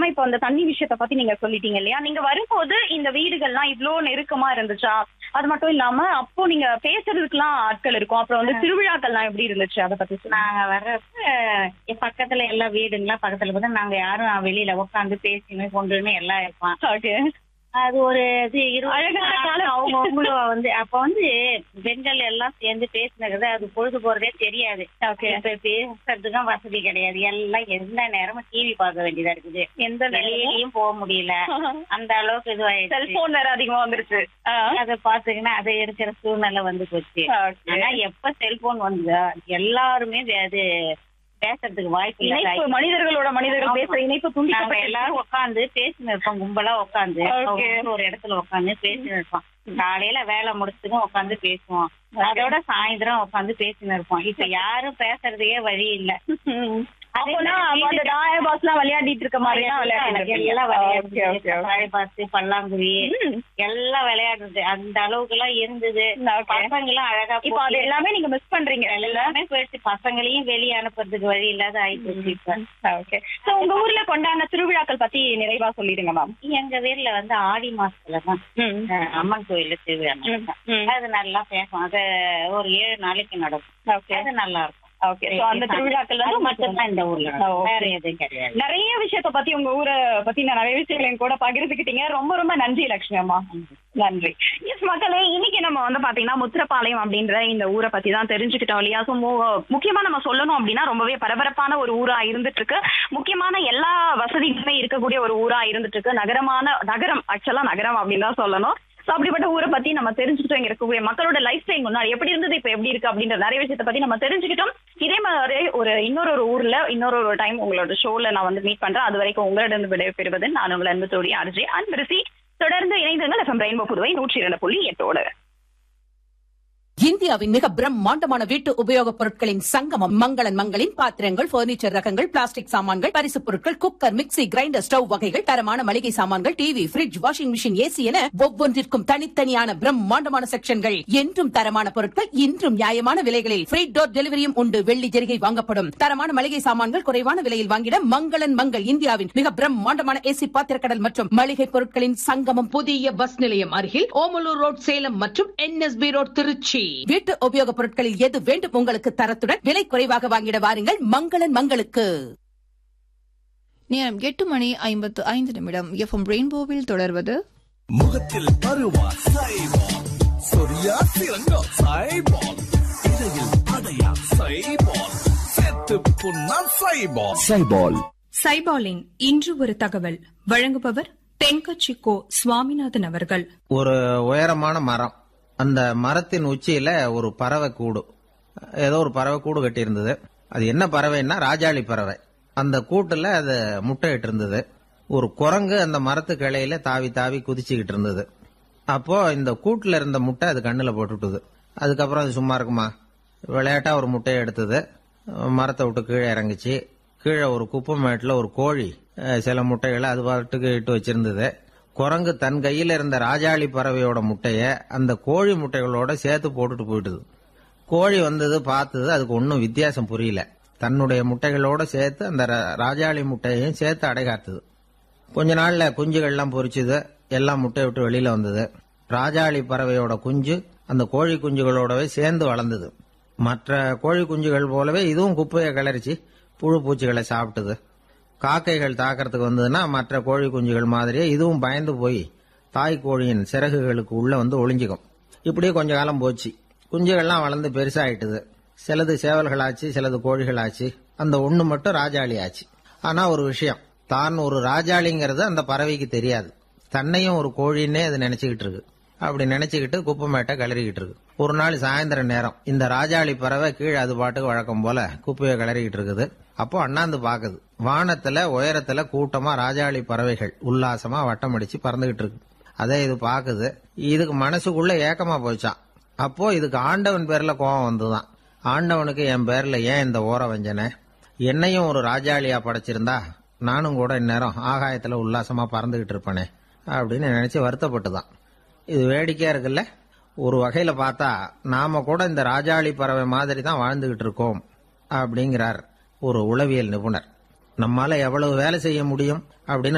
இப்போ அந்த தண்ணி விஷயத்த பத்தி நீங்க சொல்லிட்டீங்க இல்லையா நீங்க வரும்போது இந்த வீடுகள்லாம் இவ்ளோ நெருக்கமா இருந்துச்சா அது மட்டும் இல்லாம அப்போ நீங்க பேசுறதுக்குலாம் ஆட்கள் இருக்கும் அப்புறம் வந்து திருவிழாக்கள்லாம் எப்படி இருந்துச்சு அதை பத்தி சொல்லுங்க நாங்க வர்றப்ப என் பக்கத்துல எல்லா வீடுங்களாம் பக்கத்துல பார்த்தா நாங்க யாரும் வெளியில உட்காந்து பேசினு கொண்டுன்னு எல்லாம் இருப்போம் ஓகே அது ஒரு இது இருபது அழகான நாள் காலம். அவங்க அவங்களும் வந்து அப்ப வந்து பெண்கள் எல்லாம் சேர்ந்து பேசினது அது பொழுது போறதே தெரியாது ஓகே இப்ப பேசுறதுக்கும் வசதி கிடையாது எல்லாம் எந்த நேரமும் டிவி பார்க்க வேண்டியதா இருக்குது எந்த வெளியிலயும் போக முடியல அந்த அளவுக்கு இதுவாயிடுச்சு செல்போன் வேற அதிகமா வந்துருச்சு ஆ. அதை பாத்துக்கினா அதை இருக்கிற சூழ்நிலை வந்து போச்சு Okay. ஆனா எப்ப செல்போன் வந்ததோ எல்லாருமே வே- அது பேசுறதுக்கு வாய்ப்பு இணைப்பு இல்லை மனிதர்களோட மனிதர்கள் ஆமா. பேசுற இணைப்பு நாங்க துண்டிக்கப்பட்டு எல்லாரும் உட்காந்து பேசின்னு இருப்போம் கும்பலா உட்காந்து Okay. ஒரு இடத்துல உட்காந்து பேசின்னு இருப்போம் காலையில வேலை முடிச்சதுக்கும் உட்காந்து பேசுவோம் அதோட சாயந்தரம் உட்காந்து பேசின்னு இருப்போம் இப்ப யாரும் பேசுறதுக்கே வழி இல்ல ம். அதே அப்போனா மாதிரி அப்ப அந்த தாய பாஸ் எல்லாம் விளையாடிட்டு இருக்க மாதிரி தான் விளையாடிட்டு எல்லாம் ஓகே ஓகே விளையாடுறது பல்லாங்குழி எல்லாம் விளையாடுறது அந்த அளவுக்கு எல்லாம் இருந்தது ஓகே பசங்களும் அழகா இப்போ அது போட்டி- எல்லாமே நீங்க மிஸ் பண்றீங்க எல்லாமே போயிடுச்சு பசங்களையும் வெளியே அனுப்புறதுக்கு வழி இல்லாத ஆயிப்போச்சு இப்ப ஓகே சோ உங்க ஊர்ல கொண்டாடின திருவிழாக்கள் பத்தி நிறைவா சொல்லிடுங்க மேம் எங்க வீட்ல வந்து ஆடி மாசத்துலதான் அஹ், அம்மன் கோயில்ல திருவிழா நடக்கும். அது நல்லா பேசும் அது ஒரு ஏழு நாளைக்கு நடக்கும் ஓகே அது நல்லா இருக்கும் ஓகே சோ அந்த திருவிழாக்கள் அது வந்து மட்டும்தான் இந்த ஊர்ல ஆ, நடக்கும். okay. வேற எதுவும் கிடையாது நிறைய விஷயத்த பத்தி உங்க ஊரை பத்தி நான் நிறைய விஷயங்களை என் கூட பகிர்ந்துக்கிட்டீங்க ரொம்ப ரொம்ப நன்றி லட்சுமி அம்மா நன்றி எஸ் மக்களே இன்னைக்கு நம்ம வந்து பாத்தீங்கன்னா முத்திரப்பாளையம் அப்படின்ற இந்த ஊரை பத்தி தான் தெரிஞ்சுக்கிட்டோம் இல்லையா ஸோ முக்கியமா நம்ம சொல்லணும் அப்படின்னா ரொம்பவே பரபரப்பான ஒரு ஊரா இருந்துட்டு இருக்கு முக்கியமான எல்லா வசதிகளுமே இருக்கக்கூடிய ஒரு ஊரா இருந்துட்டு இருக்கு நகரமான நகரம் ஆக்சுவலா நகரம் அப்படின்னு தான் சொல்லணும் ஸோ அப்படிப்பட்ட ஊரை பத்தி நம்ம தெரிஞ்சுக்கிட்டோம் இங்க இருக்கக்கூடிய மக்களோட லைஃப் ஸ்டைல் முன்னாடி எப்படி இருந்தது இப்ப எப்படி இருக்கு அப்படின்ற நிறைய விஷயத்தை பத்தி நம்ம தெரிஞ்சுக்கிட்டோம் இதே மாதிரி ஒரு இன்னொரு ஒரு ஊர்ல இன்னொரு ஒரு டைம் உங்களோட ஷோல நான் வந்து மீட் பண்றேன் அது வரைக்கும் உங்களிடம் விடைபெறுவது நான் உங்கள் அன்பு தோழி அர்ஜி அன்பரிசி தொடர்ந்து இணைந்துங்கள் எஃப்எம் ரெயின்போ புதுவை நூற்றி இரண்டு புள்ளி எட்டோடு இந்தியாவின் மிக பிரம்மாண்டமான வீட்டு உபயோகப் பொருட்களின் சங்கமம் மங்களன் மங்களின் பாத்திரங்கள் பர்னிச்சர் ரகங்கள் பிளாஸ்டிக் சாமான்கள் பரிசுப் பொருட்கள் குக்கர் மிக்ஸி கிரைண்டர் ஸ்டவ் வகைகள் தரமான மளிகை சாமான்கள் TV fridge washing machine AC என ஒவ்வொன்றிற்கும் தனித்தனியான பிரம்மாண்டமான செக்ஷன்கள் என்றும் தரமான பொருட்கள் இன்றும் நியாயமான விலைகளில் ஃப்ரீ டோர் டெலிவரியும் உண்டு வெள்ளி ஜெரிகை வாங்கப்படும் தரமான மளிகை சாமான்கள் குறைவான விலையில் வாங்கிட மங்களன் மங்கள் இந்தியாவின் மிக பிரம்மாண்டமான ஏசி பாத்திரக்கடல் மற்றும் மளிகை பொருட்களின் சங்கமம் புதிய பஸ் நிலையம் அருகில் ஓமலூர் ரோட் சேலம் மற்றும் என்எஸ்பி ரோட் திருச்சி வீட்டு உபயோகப் பொருட்களில் எது வேண்டும் உங்களுக்கு தரத்துடன் விலை குறைவாக வாங்கிட வாருங்கள் மங்களன் மங்களுக்கு நேரம் எட்டு மணி ஐம்பத்து ஐந்து நிமிடம் எஃப்எம் ரெயின்போவில் தொடர்வது முகத்தில் பருவா சைபால் சொரியா சிறங்கா சைபால் இடையில் அடையா சைபால் செத்து புண்ணா சைபால் சைபால் சைபாலின் இன்று ஒரு தகவல் வழங்குபவர் தென்கட்சி கோ சுவாமிநாதன் அவர்கள் ஒரு உயரமான மரம் அந்த மரத்தின் உச்சியில ஒரு பறவை கூடு ஏதோ ஒரு பறவை கூடு கட்டியிருந்தது அது என்ன பறவைன்னா ராஜாளி பறவை அந்த கூட்டுல அது முட்டையிட்டு இருந்தது ஒரு குரங்கு அந்த மரத்து கிளையில தாவி தாவி குதிச்சுக்கிட்டு இருந்தது அப்போ இந்த கூட்டுல இருந்த முட்டை அது கண்ணுல போட்டுட்டுது அதுக்கப்புறம் அது சும்மா இருக்குமா விளையாட்டா ஒரு முட்டையை எடுத்தது மரத்தை விட்டு கீழே இறங்குச்சு கீழே ஒரு குப்பை மேட்டில் ஒரு கோழி அஹ், சில முட்டைகளை அது பாட்டுக்கு இட்டு வச்சிருந்தது குரங்கு தன் கையில இருந்த ராஜாளி பறவையோட முட்டைய அந்த கோழி முட்டைகளோட சேர்த்து போட்டுட்டு போயிட்டுது கோழி வந்தது பார்த்தது அதுக்கு ஒன்றும் வித்தியாசம் புரியல தன்னுடைய முட்டைகளோட சேர்த்து அந்த ரா- ராஜாளி முட்டையையும் சேர்த்து அடைகாத்துது கொஞ்ச நாள்ல குஞ்சுகள்லாம் பொரிச்சுது எல்லாம் முட்டை விட்டு வெளியில வந்தது ராஜாளி பறவையோட குஞ்சு அந்த கோழி குஞ்சுகளோடவே சேர்ந்து வளர்ந்தது மற்ற கோழி குஞ்சுகள் போலவே இதுவும் குப்பையை கிளறிச்சு புழு பூச்சிகளை சாப்பிட்டது காக்கைகள் தாக்கறதுக்கு வந்ததுன்னா மற்ற கோழி குஞ்சுகள் மாதிரியே இதுவும் பயந்து போய் தாய் கோழியின் சிறகுகளுக்கு உள்ள வந்து ஒளிஞ்சுக்கும் இப்படியே கொஞ்ச காலம் போச்சு குஞ்சுகள்லாம் வளர்ந்து பெருசாயிட்டுது சிலது சேவல்களாச்சு சிலது கோழிகளாச்சு அந்த ஒண்ணு மட்டும் ராஜாளி ஆச்சு ஆனா ஒரு விஷயம் தான் ஒரு ராஜாளிங்கிறது அந்த பறவைக்கு தெரியாது தன்னையும் ஒரு கோழின்னே அது நினைச்சுக்கிட்டு இருக்கு அப்படி நினைச்சுக்கிட்டு குப்பை மேட்டை கிளறிக்கிட்டு இருக்கு ஒரு நாள் சாயந்தர நேரம் இந்த ராஜாளி பறவை கீழே அது பாட்டுக்கு வழக்கம் போல குப்பையை கிளறிக்கிட்டு இருக்குது அப்போ அண்ணாந்து பாக்குது வானத்துல உயரத்துல கூட்டமா ராஜாளி பறவைகள் உல்லாசமா வட்டம் அடிச்சு பறந்துகிட்டு இருக்கு அதே இது பாக்குது இதுக்கு மனசுக்குள்ள ஏக்கமா போச்சான் அப்போ இதுக்கு ஆண்டவன் பேர்ல கோபம் வந்துதான் ஆண்டவனுக்கு என் பேர்ல ஏன் இந்த ஓர வஞ்சனை என்னையும் ஒரு ராஜாளியா படைச்சிருந்தா நானும் கூட இந்நேரம் ஆகாயத்துல உல்லாசமா பறந்துகிட்டு இருப்பேனே அப்படின்னு நினைச்சு வருத்தப்பட்டுதான் இது வேடிக்கையா இருக்குல்ல ஒரு வகையில பார்த்தா நாம கூட இந்த ராஜாளி பறவை மாதிரி தான் வாழ்ந்துகிட்டு இருக்கோம் அப்படிங்கிறார் ஒரு உளவியல் நிபுணர் நம்மால எவ்வளவு வேலை செய்ய முடியும் அப்படின்னு